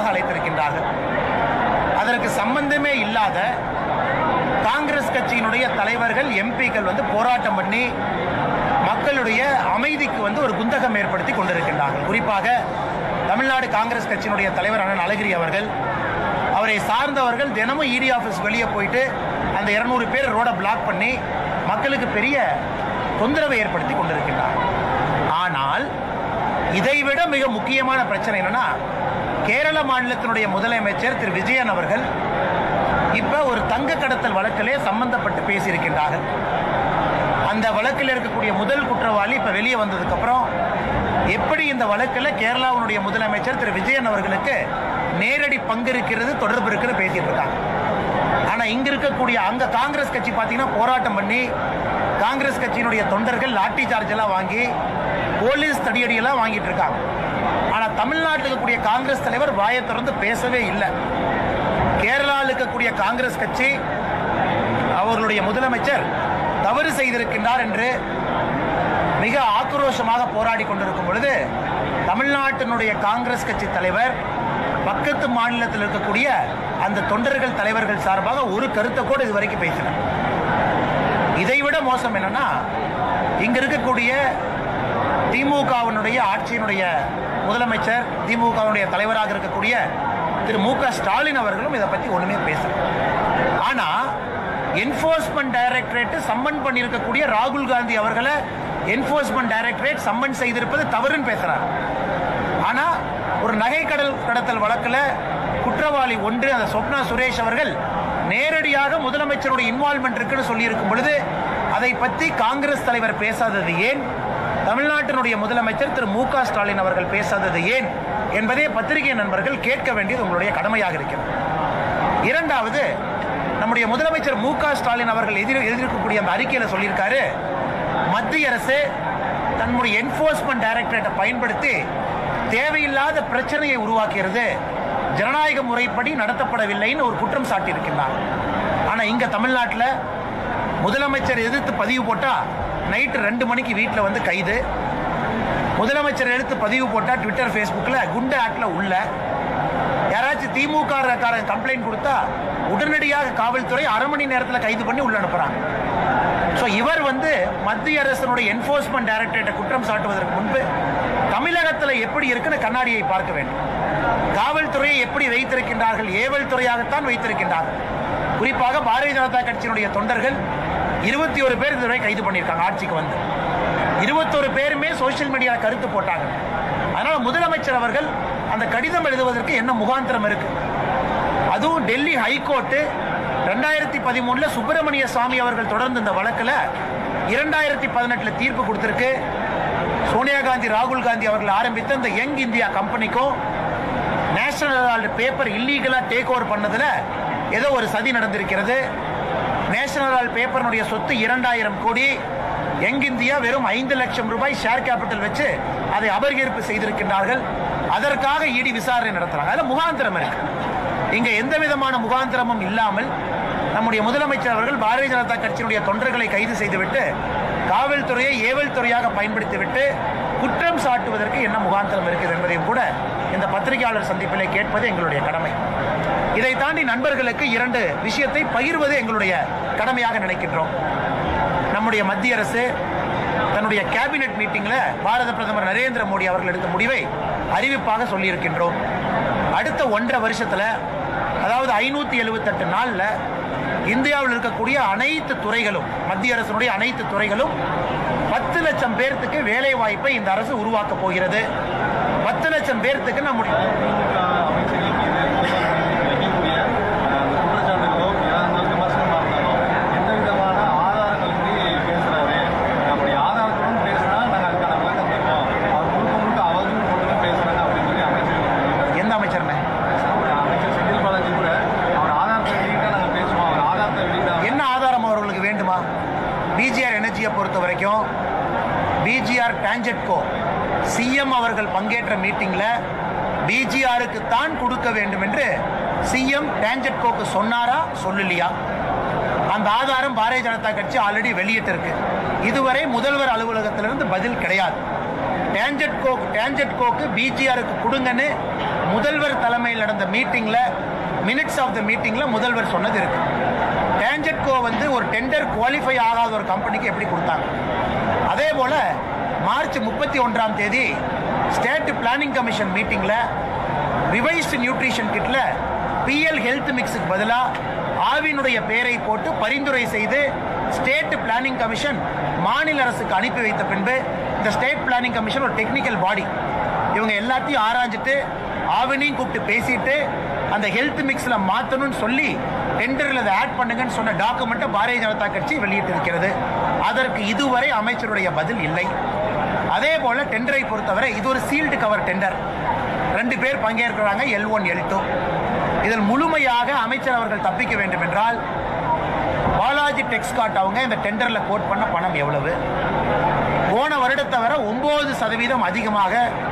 விழாவாக அழைத்திருக்கின்றார்கள் அதற்கு சம்பந்தமே இல்லாத காங்கிரஸ் கட்சியினுடைய தலைவர்கள் எம்பிக்கள் வந்து போராட்டம் பண்ணி மக்களுடைய அமைதிக்கு வந்து ஒரு குந்தகம் ஏற்படுத்தி கொண்டிருக்கின்றார்கள் குறிப்பாக தமிழ்நாடு காங்கிரஸ் கட்சியினுடைய தலைவர் அண்ணன் அழகிரி அவர்கள் அவரை சார்ந்தவர்கள் தினமும் இடி ஆஃபீஸ் வெளியே போயிட்டு அந்த இருநூறு பேர் ரோட பிளாக் பண்ணி மக்களுக்கு பெரிய தொந்தரவை ஏற்படுத்தி கொண்டிருக்கின்றார் ஆனால் இதைவிட மிக முக்கியமான பிரச்சனை என்னன்னா கேரள மாநிலத்தினுடைய முதலமைச்சர் திரு விஜயன் அவர்கள் இப்ப ஒரு தங்க கடத்தல் வழக்கிலே சம்பந்தப்பட்டு பேசியிருக்கின்றார்கள் அந்த வழக்கில் இருக்கக்கூடிய முதல் குற்றவாளி இப்ப வெளியே வந்ததுக்கு அப்புறம் எப்படி இந்த வழக்கில் கேரளாவுடைய முதலமைச்சர் திரு விஜயன் அவர்களுக்கு நேரடி பங்கு இருக்கிறது தொடர்பு இருக்கிறது பேசிட்டு இருக்காங்க ஆனா இங்க இருக்கக்கூடிய அங்க காங்கிரஸ் கட்சி பாத்தீங்கன்னா போராட்டம் பண்ணி காங்கிரஸ் கட்சியினுடைய தொண்டர்கள் லாட்டி சார்ஜ் எல்லாம் வாங்கி போலீஸ் தடியடி எல்லாம் வாங்கிட்டு இருக்காங்க ஆனா தமிழ்நாட்டில் இருக்கக்கூடிய காங்கிரஸ் தலைவர் வாயை திறந்து பேசவே இல்லை கேரளாவில் இருக்கக்கூடிய காங்கிரஸ் கட்சி அவர்களுடைய முதலமைச்சர் தவறு செய்திருக்கின்றார் என்று மிக ஆக்ரோஷமாக போராடி கொண்டிருக்கும் பொழுது தமிழ்நாட்டினுடைய காங்கிரஸ் கட்சி தலைவர் பக்கத்து மாநிலத்தில் இருக்கக்கூடிய அந்த தொண்டர்கள் தலைவர்கள் சார்பாக ஒரு கருத்தை கூட இதுவரைக்கும் பேசினார் இதைவிட மோசம் என்னன்னா இங்க இருக்கக்கூடிய திமுகவினுடைய ஆட்சியினுடைய முதலமைச்சர் திமுகவினுடைய தலைவராக இருக்கக்கூடிய திரு மு க ஸ்டாலின் அவர்களும் இதை பத்தி ஒண்ணுமே பேசல ஆனா என்போர்ஸ்மெண்ட் டைரக்டரேட் சம்மன் பண்ணியிருக்கக்கூடிய ராகுல் காந்தி அவர்களை என்போர்ஸ்மெண்ட் டைரக்டரேட் சம்மன் செய்திருப்பது தவறுன்னு பேசுறார் ஆனா ஒரு நகை கடல் கடத்தல் வழக்குல குற்றவாளி ஒன்று அந்த சொப்னா சுரேஷ் அவர்கள் நேரடியாக முதலமைச்சருடைய இன்வால்மெண்ட் இருக்குன்னு சொல்லியிருக்கும் பொழுது அதை பற்றி காங்கிரஸ் தலைவர் பேசாதது ஏன் தமிழ்நாட்டினுடைய முதலமைச்சர் திரு மு க ஸ்டாலின் அவர்கள் பேசாதது ஏன் என்பதே பத்திரிகை நண்பர்கள் கேட்க வேண்டியது உங்களுடைய கடமையாக இருக்கிறது இரண்டாவது நம்முடைய முதலமைச்சர் மு க ஸ்டாலின் அவர்கள் எதிர் எதிர்க்கக்கூடிய அந்த அறிக்கையில் சொல்லியிருக்காரு மத்திய அரசு தன்னுடைய என்போர்ஸ்மெண்ட் டைரக்டரேட்டை பயன்படுத்தி தேவையில்லாத பிரச்சனையை உருவாக்குகிறது ஜனநாயக முறைப்படி நடத்தப்படவில்லைன்னு ஒரு குற்றம் சாட்டியிருக்கிறார் ஆனா இங்க தமிழ்நாட்டில் முதலமைச்சர் எதிர்த்து பதிவு போட்டா நைட்டு ரெண்டு மணிக்கு வீட்டில் வந்து கைது முதலமைச்சர் எடுத்து பதிவு போட்டா ட்விட்டர் ஃபேஸ்புக்கில் குண்டு ஆக்டில் உள்ள யாராச்சும் திமுக காரன் கம்ப்ளைண்ட் கொடுத்தா உடனடியாக காவல்துறை அரை மணி நேரத்தில் கைது பண்ணி உள்ள அனுப்புறாங்க ஸோ இவர் வந்து மத்திய அரசினுடைய என்போர்ஸ்மெண்ட் டைரக்டரேட்டை குற்றம் சாட்டுவதற்கு முன்பு தமிழகத்தில் எப்படி இருக்குன்னு கண்ணாடியை பார்க்க வேண்டும் காவல்துறையை எப்படி வைத்திருக்கின்றார்கள் ஏவல் துறையாகத்தான் வைத்திருக்கின்றார்கள் குறிப்பாக பாரதிய ஜனதா கட்சியினுடைய தொண்டர்கள் இருபத்தி ஒரு பேர் இதுவரை கைது பண்ணியிருக்காங்க ஆட்சிக்கு வந்து இருபத்தொரு பேருமே சோசியல் மீடியா கருத்து போட்டாங்க அதனால முதலமைச்சர் அவர்கள் அந்த கடிதம் எழுதுவதற்கு என்ன முகாந்திரம் இருக்கு அதுவும் டெல்லி ஹைகோர்ட்டு ரெண்டாயிரத்தி பதிமூணுல சுப்பிரமணிய சுவாமி அவர்கள் தொடர்ந்து இந்த வழக்கில் இரண்டாயிரத்தி பதினெட்டுல தீர்ப்பு கொடுத்திருக்கு சோனியா காந்தி ராகுல் காந்தி அவர்கள் ஆரம்பித்த இந்த யங் இந்தியா கம்பெனிக்கும் நேஷனல் பேப்பர் இல்லீகலா டேக் ஓவர் பண்ணதுல ஏதோ ஒரு சதி நடந்திருக்கிறது நேஷனல் பேப்பர்னுடைய சொத்து இரண்டாயிரம் கோடி யங் இந்தியா வெறும் ஐந்து லட்சம் ரூபாய் ஷேர் கேபிட்டல் வச்சு அதை அபகரிப்பு செய்திருக்கின்றார்கள் அதற்காக இடி விசாரணை நடத்துறாங்க அதுல முகாந்திரம் இருக்கு இங்க எந்த விதமான முகாந்திரமும் இல்லாமல் நம்முடைய முதலமைச்சர் அவர்கள் பாரதிய ஜனதா கட்சியினுடைய தொண்டர்களை கைது செய்துவிட்டு காவல்துறையை ஏவல் துறையாக பயன்படுத்திவிட்டு குற்றம் சாட்டுவதற்கு என்ன முகாந்திரம் இருக்குது என்பதையும் கூட இந்த பத்திரிகையாளர் சந்திப்பிலே கேட்பது எங்களுடைய கடமை இதை தாண்டி நண்பர்களுக்கு இரண்டு விஷயத்தை பகிர்வது எங்களுடைய கடமையாக நினைக்கின்றோம் நம்முடைய மத்திய அரசு தன்னுடைய கேபினெட் மீட்டிங்ல பாரத பிரதமர் நரேந்திர மோடி அவர்கள் எடுத்த முடிவை அறிவிப்பாக சொல்லியிருக்கின்றோம் அடுத்த ஒன்றரை வருஷத்துல அதாவது ஐநூத்தி எழுபத்தெட்டு நாள்ல இந்தியாவில் இருக்கக்கூடிய அனைத்து துறைகளும் மத்திய அரசினுடைய அனைத்து துறைகளும் பத்து லட்சம் பேர்த்துக்கு வேலை வாய்ப்பை இந்த அரசு உருவாக்க போகிறது பத்து லட்சம் பேர்த்துக்கு நம்முடைய எந்த அமைச்சர்னே என்ன ஆதாரம் அவர்களுக்கு வேண்டுமா பிஜிஆர் எனர்ஜியை பொறுத்த வரைக்கும் பிஜிஆர் டான்ஜெட்கோ சிஎம் அவர்கள் பங்கேற்ற மீட்டிங்ல பிஜிஆருக்கு தான் கொடுக்க வேண்டும் என்று சிஎம் டான்ஜெட்கோக்கு சொன்னாரா சொல்லலையா அந்த ஆதாரம் பாரதிய ஜனதா கட்சி ஆல்ரெடி வெளியிட்டிருக்கு இதுவரை முதல்வர் அலுவலகத்திலிருந்து பதில் கிடையாது டேஞ்சட்கோ டேஞ்சட்கோக்கு பிஜிஆருக்கு கொடுங்கன்னு முதல்வர் தலைமையில் நடந்த மீட்டிங்கில் மினிட்ஸ் ஆஃப் த மீட்டிங்கில் முதல்வர் சொன்னது இருக்கு டேஞ்சட்கோ வந்து ஒரு டெண்டர் குவாலிஃபை ஆகாத ஒரு கம்பெனிக்கு எப்படி கொடுத்தாங்க அதே போல் மார்ச் முப்பத்தி ஒன்றாம் தேதி ஸ்டேட் பிளானிங் கமிஷன் மீட்டிங்கில் ரிவைஸ்டு நியூட்ரிஷன் கிட்ல பிஎல் ஹெல்த் மிக்ஸுக்கு பதிலாக ஆவினுடைய பெயரை போட்டு பரிந்துரை செய்து ஸ்டேட் பிளானிங் கமிஷன் மாநில அரசுக்கு அனுப்பி வைத்த பின்பு இந்த ஸ்டேட் பிளானிங் கமிஷன் ஒரு டெக்னிக்கல் பாடி இவங்க எல்லாத்தையும் ஆராய்ஞ்சிட்டு ஆவினையும் கூப்பிட்டு பேசிட்டு அந்த ஹெல்த் மிக்ஸில் மாற்றணும்னு சொல்லி டெண்டரில் அதை ஆட் பண்ணுங்கன்னு சொன்ன டாக்குமெண்ட்டை பாரதிய ஜனதா கட்சி வெளியிட்டிருக்கிறது அதற்கு இதுவரை அமைச்சருடைய பதில் இல்லை அதே போல டெண்டரை பொறுத்தவரை இது ஒரு சீல்டு கவர் டெண்டர் ரெண்டு பேர் பங்கேற்கிறாங்க எல் ஒன் எல் டூ இதில் முழுமையாக அமைச்சர் அவர்கள் தப்பிக்க வேண்டும் என்றால் பாலாஜி டெக்ஸ்காட் அவங்க இந்த டெண்டரில் கோட் பண்ண பணம் எவ்வளவு போன வருடத்தை வர ஒன்பது சதவீதம் அதிகமாக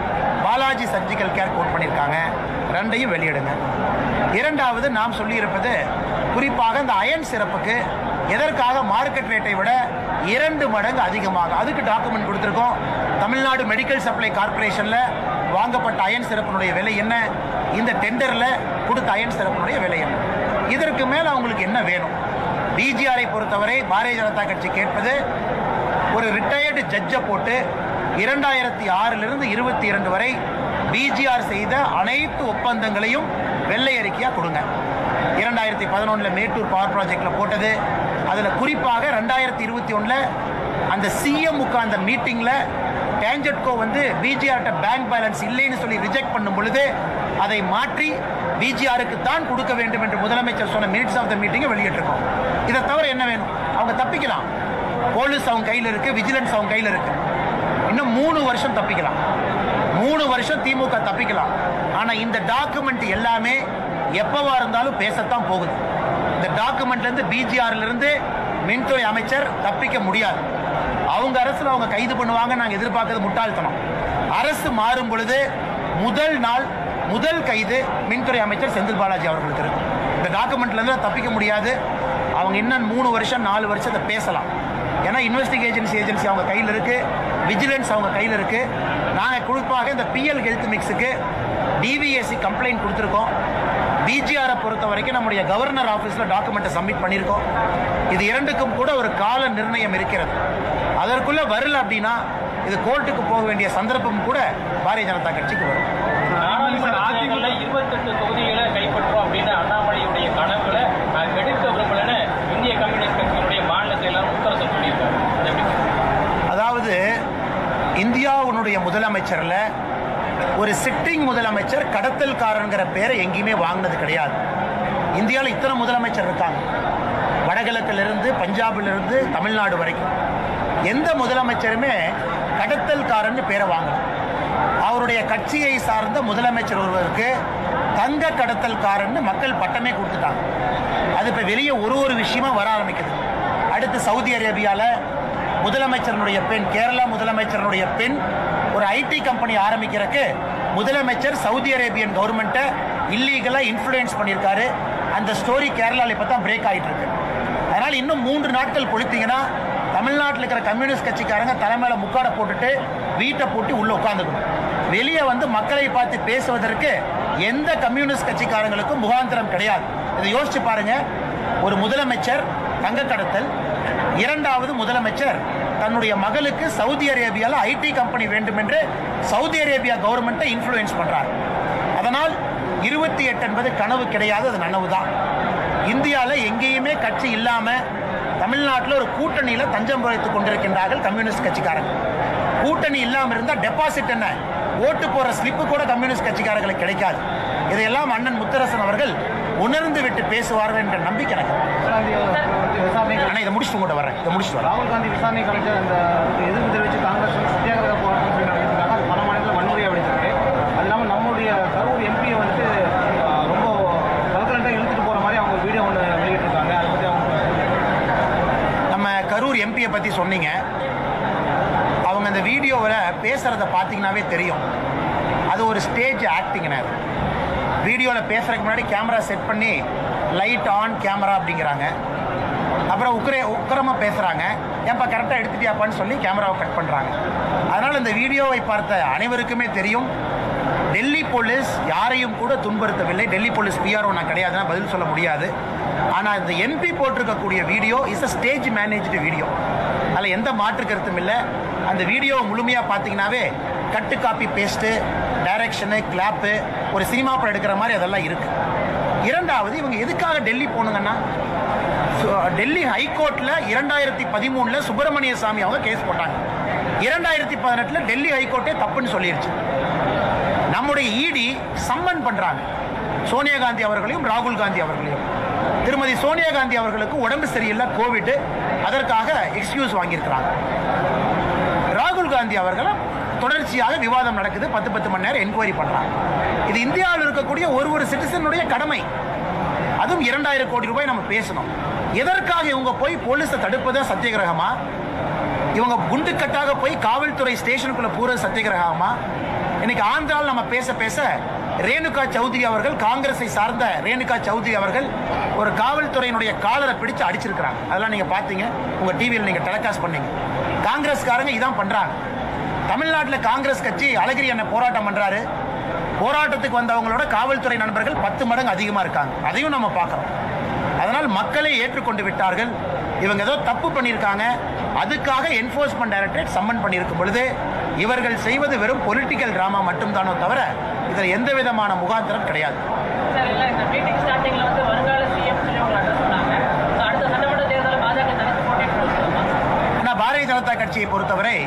பாலாஜி சர்ஜிக்கல் கேர் கோட் பண்ணியிருக்காங்க ரெண்டையும் வெளியிடுங்க இரண்டாவது நாம் சொல்லியிருப்பது குறிப்பாக இந்த அயன் சிறப்புக்கு எதற்காக மார்க்கெட் ரேட்டை விட இரண்டு மடங்கு அதிகமாக அதுக்கு டாக்குமெண்ட் கொடுத்துருக்கோம் தமிழ்நாடு மெடிக்கல் சப்ளை கார்ப்பரேஷனில் வாங்கப்பட்ட அயன் சிறப்பினுடைய விலை என்ன இந்த டெண்டரில் கொடுத்த அயன் சிறப்பினுடைய விலை என்ன இதற்கு மேலே அவங்களுக்கு என்ன வேணும் பிஜிஆரை பொறுத்தவரை பாரதிய ஜனதா கட்சி கேட்பது ஒரு ரிட்டையர்டு ஜட்ஜை போட்டு இரண்டாயிரத்தி ஆறிலிருந்து இருபத்தி இரண்டு வரை பிஜிஆர் செய்த அனைத்து ஒப்பந்தங்களையும் வெள்ளை அறிக்கையாக கொடுங்க இரண்டாயிரத்தி பதினொன்றில் மேட்டூர் பவர் ப்ராஜெக்டில் போட்டது அதில் குறிப்பாக ரெண்டாயிரத்தி இருபத்தி ஒன்றில் அந்த சிஎம் உட்கார்ந்த மீட்டிங்கில் டேஞ்சட்கோ வந்து பிஜிஆர்ட்ட பேங்க் பேலன்ஸ் இல்லைன்னு சொல்லி ரிஜெக்ட் பண்ணும் பொழுது அதை மாற்றி பிஜிஆருக்கு தான் கொடுக்க வேண்டும் என்று முதலமைச்சர் சொன்ன மினிட்ஸ் ஆஃப் த மீட்டிங்கை வெளியிட்டிருக்கோம் இதை தவிர என்ன வேணும் அவங்க தப்பிக்கலாம் போலீஸ் அவங்க கையில் இருக்கு விஜிலன்ஸ் அவங்க கையில் இருக்கு இன்னும் மூணு வருஷம் தப்பிக்கலாம் மூணு வருஷம் திமுக தப்பிக்கலாம் ஆனால் இந்த டாக்குமெண்ட் எல்லாமே எப்பவா இருந்தாலும் பேசத்தான் போகுது இந்த டாக்குமெண்ட்ல இருந்து பிஜிஆர்ல இருந்து மின்துறை அமைச்சர் தப்பிக்க முடியாது அவங்க அரசுல அவங்க கைது பண்ணுவாங்க நாங்க எதிர்பார்க்கறது முட்டாள்தனம் அரசு மாறும் பொழுது முதல் நாள் முதல் கைது மின்துறை அமைச்சர் செந்தில் பாலாஜி அவர்களுக்கு இருக்கும் இந்த டாக்குமெண்ட்ல இருந்து தப்பிக்க முடியாது அவங்க இன்னும் மூணு வருஷம் நாலு வருஷத்தை பேசலாம் ஏன்னா இன்வெஸ்டிகேஷன்ஸ் ஏஜென்சி அவங்க கையில் இருக்கு விஜிலன்ஸ் அவங்க கையில் இருக்கு நாங்கள் குறிப்பாக இந்த பிஎல் ஹெல்த் மிக்ஸுக்கு டிவிஎஸ்சி கம்ப்ளைண்ட் கொடுத்துருக்கோம் பிஜிஆரை பொறுத்த வரைக்கும் நம்முடைய கவர்னர் ஆஃபீஸில் டாக்குமெண்ட்டை சப்மிட் பண்ணியிருக்கோம் இது இரண்டுக்கும் கூட ஒரு கால நிர்ணயம் இருக்கிறது அதற்குள்ள வரல அப்படின்னா இது கோர்ட்டுக்கு போக வேண்டிய சந்தர்ப்பம் கூட பாரதிய ஜனதா கட்சிக்கு வரும் நாடாளுமன்ற தேர்தல்ல இருபத்தெட்டு தொகுதிகளை கைப்பற்றோம் அப்படின்னு அண்ணாமலையுடைய கனவுல நான் கெடுக்க விரும்பலன்னு இந்திய கம்யூனிஸ்ட் கட்சியினுடைய மாநில செயலாளர் முத்தரசன் சொல்லியிருக்காரு அது எப்படி அதாவது இந்தியாவுடைய முதலமைச்சரில் ஒரு சிட்டிங் முதலமைச்சர் கடத்தல்காரங்கிற பேரை எங்கேயுமே வாங்கினது கிடையாது இந்தியாவில் இத்தனை முதலமைச்சர் இருக்காங்க வடகிழக்கிலிருந்து பஞ்சாபிலிருந்து தமிழ்நாடு வரைக்கும் எந்த முதலமைச்சருமே கடத்தல்காரன்னு பேரை வாங்கல அவருடைய கட்சியை சார்ந்த முதலமைச்சர் ஒருவருக்கு தங்க கடத்தல்காரன்னு மக்கள் பட்டமே கொடுத்துட்டாங்க அது இப்போ வெளியே ஒரு ஒரு விஷயமா வர ஆரம்பிக்குது அடுத்து சவுதி அரேபியாவில் முதலமைச்சரனுடைய பெண் கேரளா முதலமைச்சரனுடைய பெண் ஒரு ஐடி கம்பெனி ஆரம்பிக்கிறதுக்கு முதலமைச்சர் சவுதி அரேபியன் கவர்மெண்ட்டை இல்லீகலாக இன்ஃப்ளூயன்ஸ் பண்ணியிருக்காரு அந்த ஸ்டோரி கேரளாவில் இப்போ தான் பிரேக் ஆகிட்டு இருக்கு அதனால் இன்னும் மூன்று நாட்கள் பொழித்தீங்கன்னா தமிழ்நாட்டில் இருக்கிற கம்யூனிஸ்ட் கட்சிக்காரங்க தலைமையில முக்காடை போட்டுட்டு வீட்டை போட்டு உள்ள உட்காந்துக்கணும் வெளியே வந்து மக்களை பார்த்து பேசுவதற்கு எந்த கம்யூனிஸ்ட் கட்சிக்காரங்களுக்கும் முகாந்திரம் கிடையாது இதை யோசிச்சு பாருங்க ஒரு முதலமைச்சர் தங்க கடத்தல் இரண்டாவது முதலமைச்சர் தன்னுடைய மகளுக்கு சவுதி அரேபியாவில் ஐடி கம்பெனி வேண்டும் என்று சவுதி அரேபியா கவர்மெண்ட்டை இன்ஃப்ளூயன்ஸ் பண்றார் அதனால் இருபத்தி எட்டு என்பது கனவு கிடையாது அது நனவு தான் இந்தியாவில் எங்கேயுமே கட்சி இல்லாம தமிழ்நாட்டில் ஒரு கூட்டணியில் தஞ்சம் வைத்துக் கொண்டிருக்கின்றார்கள் கம்யூனிஸ்ட் கட்சிக்காரங்க கூட்டணி இல்லாமல் இருந்தால் டெபாசிட் என்ன ஓட்டு போற ஸ்லிப்பு கூட கம்யூனிஸ்ட் கட்சிக்காரர்களுக்கு கிடைக்காது இதையெல்லாம் அண்ணன் முத்தரசன் அவர்கள் உணர்ந்து விட்டு பேசுவார்கள் என்ற நம்பிக்கை எனக்கு விசாரணை ஆனால் இதை முடிச்சுட்டு உங்கள்கிட்ட வரேன் இதை முடிச்சுட்டு வரேன் ராகுல் காந்தி விசாரணை கலைஞர் அந்த எதிர்ப்பு தெரிவித்து காங்கிரஸ் வந்து சத்தியாகிரக போராட்டம் சொல்லி நடத்திருக்காங்க அது பல மாநிலத்தில் வன்முறையாக வெடிச்சிருக்கு அது இல்லாமல் நம்முடைய கரூர் எம்பியை வந்துட்டு ஆஹ், ரொம்ப கல்கலண்டாக இழுத்துட்டு போகிற மாதிரி அவங்க வீடியோ ஒன்று வெளியிட்டிருக்காங்க அதை பற்றி அவங்க நம்ம கரூர் எம்பியை பற்றி சொன்னீங்க அவங்க அந்த வீடியோவில் பேசுகிறத பார்த்தீங்கன்னாவே தெரியும் அது ஒரு ஸ்டேஜ் ஆக்டிங்னு அது வீடியோவில் பேசுறதுக்கு முன்னாடி கேமரா செட் பண்ணி லைட் ஆன் கேமரா அப்படிங்கிறாங்க அப்புறம் உக்கரே உக்கரமாக பேசுகிறாங்க ஏன்பா கரெக்டாக எடுத்துட்டியாப்பான்னு சொல்லி கேமராவை கட் பண்ணுறாங்க அதனால் இந்த வீடியோவை பார்த்த அனைவருக்குமே தெரியும் டெல்லி போலீஸ் யாரையும் கூட துன்புறுத்தவில்லை டெல்லி போலீஸ் பிஆர்ஓ நான் கிடையாதுன்னா பதில் சொல்ல முடியாது ஆனால் இந்த என்பி போட்டிருக்கக்கூடிய video is a stage managed video அதில் எந்த மாற்று கருத்தும் இல்லை அந்த வீடியோவை முழுமையாக பார்த்தீங்கன்னாவே cut copy paste direction clap ஒரு சினிமா படம் எடுக்கிற மாதிரி அதெல்லாம் இருக்கு இரண்டாவது இவங்க எதுக்காக டெல்லி போகணுங்கன்னா சு- டெல்லி ஹைகோர்ட்டில் இரண்டாயிரத்தி பதிமூணில் சுப்பிரமணிய சாமி அவங்க கேஸ் போட்டாங்க இரண்டாயிரத்தி பதினெட்டில் டெல்லி ஹைகோர்ட்டே தப்புன்னு சொல்லிருச்சு நம்முடைய இடி சம்மன் பண்றாங்க சோனியா காந்தி அவர்களையும் ராகுல் காந்தி அவர்களையும் திருமதி சோனியா காந்தி அவர்களுக்கு உடம்பு சரியில்லை கோவிட் அதற்காக எக்ஸ்கியூஸ் வாங்கியிருக்கிறாங்க ராகுல் காந்தி அவர்கள் தொடர்ச்சியாக விவாதம் நடக்குது பத்து பத்து மணி நேரம் என்கொயரி பண்றாங்க இது இந்தியாவில் இருக்கக்கூடிய ஒரு ஒரு சிட்டிசனுடைய கடமை அதுவும் இரண்டாயிரம் கோடி ரூபாய் நம்ம பேசணும் எதற்காக இவங்க போய் போலீஸை தடுப்பதா சத்தியகிரகமா இவங்க குண்டுக்கட்டாக போய் காவல்துறை ஸ்டேஷனுக்குள்ள பூர சத்தியகிரகமா இன்னைக்கு ஆந்திராவில் நம்ம பேச பேச ரேணுகா சௌத்ரி அவர்கள் காங்கிரஸை சார்ந்த ரேணுகா சௌத்ரி அவர்கள் ஒரு காவல்துறையினுடைய காலரை பிடிச்சு அடிச்சிருக்கிறாங்க அதெல்லாம் நீங்க பார்த்தீங்க உங்க டிவியில் நீங்க டெலிகாஸ்ட் பண்ணீங்க காங்கிரஸ்காரங்க இதான் பண்றாங்க தமிழ்நாட்டில் காங்கிரஸ் கட்சி அழகிரி அண்ணன் போராட்டம் பண்றாரு போராட்டத்துக்கு வந்தவங்களோட காவல்துறை நண்பர்கள் பத்து மடங்கு அதிகமா இருக்காங்க அதையும் நம்ம பார்க்கிறோம் அதனால் மக்களை ஏற்றுக்கொண்டு விட்டார்கள் இவங்க ஏதோ தப்பு பண்ணியிருக்காங்க அதுக்காக என்ஃபோர்ஸ்மெண்ட் டைரக்டரேட் சம்மன் பண்ணியிருக்கும் பொழுது இவர்கள் செய்வது வெறும் பொலிட்டிக்கல் டிராமா மட்டும்தானோ தவிர இதில் எந்த விதமான முகாந்திரம் கிடையாது சார் இல்ல இந்த மீட்டிங் ஸ்டார்டிங்ல வந்து வருங்கால சிஎம் சொல்லி அவங்க அட்ரஸ் பண்ணாங்க So, அடுத்த சட்டமன்ற தேர்தலில் பாஜக தனித்து போட்டிட்டு வச்சுக்கோமா ஆனால் பாரதிய ஜனதா கட்சியை பொறுத்தவரை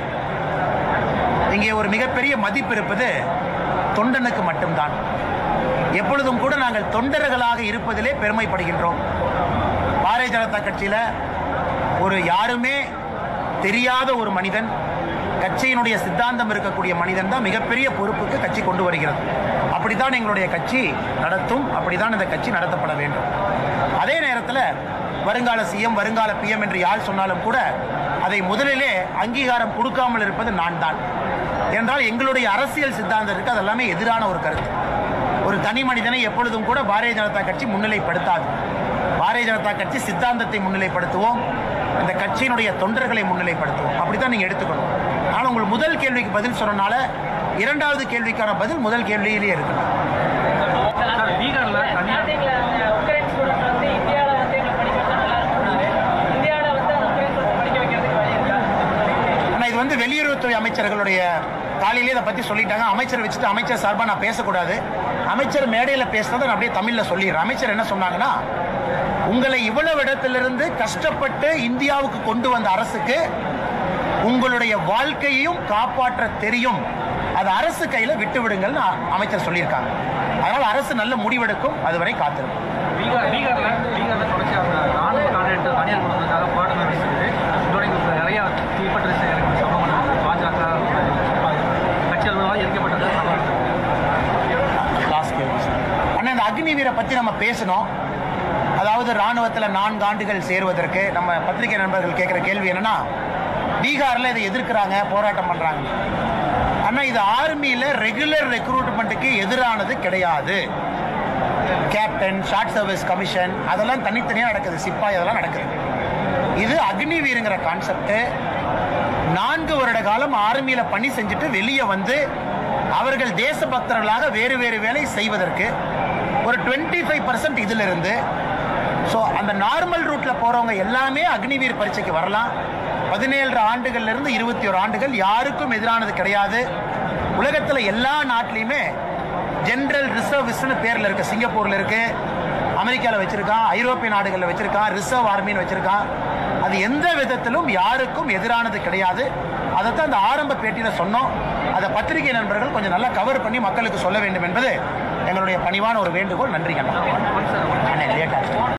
இங்கே ஒரு மிகப்பெரிய மதிப்பு இருப்பது தொண்டனுக்கு மட்டும்தான் எப்பொழுதும் கூட நாங்கள் தொண்டர்களாக இருப்பதிலே பெருமைப்படுகின்றோம் பாரதிய ஜனதா கட்சியில் ஒரு யாருமே தெரியாத ஒரு மனிதன் கட்சியினுடைய சித்தாந்தம் இருக்கக்கூடிய மனிதன் தான் மிகப்பெரிய பொறுப்புக்கு கட்சி கொண்டு வருகிறது அப்படித்தான் எங்களுடைய கட்சி நடத்தும் அப்படித்தான் இந்த கட்சி நடத்தப்பட வேண்டும் அதே நேரத்தில் வருங்கால சிஎம் வருங்கால பிஎம் என்று யார் சொன்னாலும் கூட அதை முதலிலே அங்கீகாரம் கொடுக்காமல் இருப்பது நான் தான் என்றால் எங்களுடைய அரசியல் சித்தாந்தம் இருக்கு அது எல்லாமே எதிரான ஒரு கருத்து ஒரு தனி மனிதனை எப்பொழுதும் கூட பாரதிய ஜனதா கட்சி முன்னிலைப்படுத்தாது பாரதிய ஜனதா கட்சி சித்தாந்தத்தை முன்னிலைப்படுத்துவோம் இந்த கட்சியினுடைய தொண்டர்களை முன்னிலைப்படுத்துவோம் அப்படித்தான் நீங்க எடுத்துக்கணும் ஆனால் உங்கள் முதல் கேள்விக்கு பதில் சொன்னனால இரண்டாவது கேள்விக்கான பதில் முதல் கேள்வியிலேயே இருக்கு சார் பீகார்ல தனியார் ஸ்டார்டிங்ல அந்த உக்ரைன் ஸ்டூடெண்ட் வந்து இந்தியாவில் வந்து எங்களை படிக்க வச்சா நல்லா இருக்கும்னாரு இந்தியாவில் வந்து அந்த உக்ரைன் ஸ்டூடெண்ட் படிக்க வைக்கிறதுக்கு வழி இருக்கா ஆனால் இது வந்து வெளியுறவுத்துறை அமைச்சர்களுடைய காலையிலே இதை பற்றி சொல்லிட்டாங்க அமைச்சர் வச்சுட்டு அமைச்சர் சார்பாக நான் பேசக்கூடாது அமைச்சர் மேடையில் பேசுனதை நான் அப்படியே தமிழில் சொல்லிடுறேன் அமைச்சர் என்ன சொன்னாங்கன்னா உங்களை இவ்வளவு இடத்திலிருந்து கஷ்டப்பட்டு இந்தியாவுக்கு கொண்டு வந்த அரசுக்கு உங்களுடைய வாழ்க்கையையும் காப்பாற்ற தெரியும் அது அரசு கையில விட்டு விடுங்கள்னு அ- அமைச்சர் சொல்லியிருக்காங்க அதனால் அரசு நல்ல முடிவெடுக்கும் அதுவரை காத்திருக்கும் பீகார் பீகார்ல பீகார்ல தொடர்ச்சியாக அந்த ராணுவ கான்ட்ராக்ட் தனியார் கொடுத்ததுக்காக போராட்டம் நடந்துச்சு இதோட இங்க நிறைய தீப்பற்ற எனக்கு சம்பவம் நடந்தது. பாஜக கட்சி அலுவலகம் எரிக்கப்பட்டது சம்பவம் நடந்தது. லாஸ்ட் கேள்வி சார். அண்ணா இந்த அக்னிவீரை பற்றி நம்ம பேசணும் அதாவது ராணுவத்தில் நான்கு ஆண்டுகள் சேருவதற்கு நம்ம பத்திரிகை நண்பர்கள் கேட்குற கேள்வி என்னன்னா பீகாரில் இதை எதிர்க்கிறாங்க போராட்டம் பண்ணுறாங்க அண்ணா இது ஆர்மியில் ரெகுலர் ரெக்ரூட்மெண்ட்டுக்கு எதிரானது கிடையாது கேப்டன் ஷார்ட் சர்வீஸ் கமிஷன் அதெல்லாம் தனித்தனியாக நடக்குது சிப்பாய் அதெல்லாம் நடக்குது இது அக்னிவீருங்கிற கான்செப்ட் நான்கு வருட காலம் ஆர்மியில பணி செஞ்சுட்டு வெளியே வந்து அவர்கள் தேசபக்தர்களாக வேறு வேறு வேலை செய்வதற்கு ஒரு டுவெண்ட்டி ஃபைவ் பர்சன்ட் இதுல இருந்து ஸோ அந்த நார்மல் ரூட்ல போறவங்க எல்லாமே அக்னிவீர் பரீட்சைக்கு வரலாம் பதினேழு ஆண்டுகள்ல இருந்து இருபத்தி ஒரு ஆண்டுகள் யாருக்கும் எதிரானது கிடையாது உலகத்துல எல்லா நாட்டிலையுமே ஜெனரல் ரிசர்வ்ஸ்னு பேர்ல இருக்கு சிங்கப்பூர்ல இருக்கு அமெரிக்காவில் வச்சிருக்கான் ஐரோப்பிய நாடுகளில் வச்சிருக்கான் ரிசர்வ் ஆர்மின்னு வச்சிருக்கான் அது எந்த விதத்திலும் யாருக்கும் எதிரானது கிடையாது அதைத்தான் அந்த ஆரம்ப பேட்டியில் சொன்னோம் அதை பத்திரிகை நண்பர்கள் கொஞ்சம் நல்லா கவர் பண்ணி மக்களுக்கு சொல்ல வேண்டும் என்பது எங்களுடைய பணிவான ஒரு வேண்டுகோள் நன்றி கண்ணா ஒன் சார் அண்ணே லேட்டாச்சு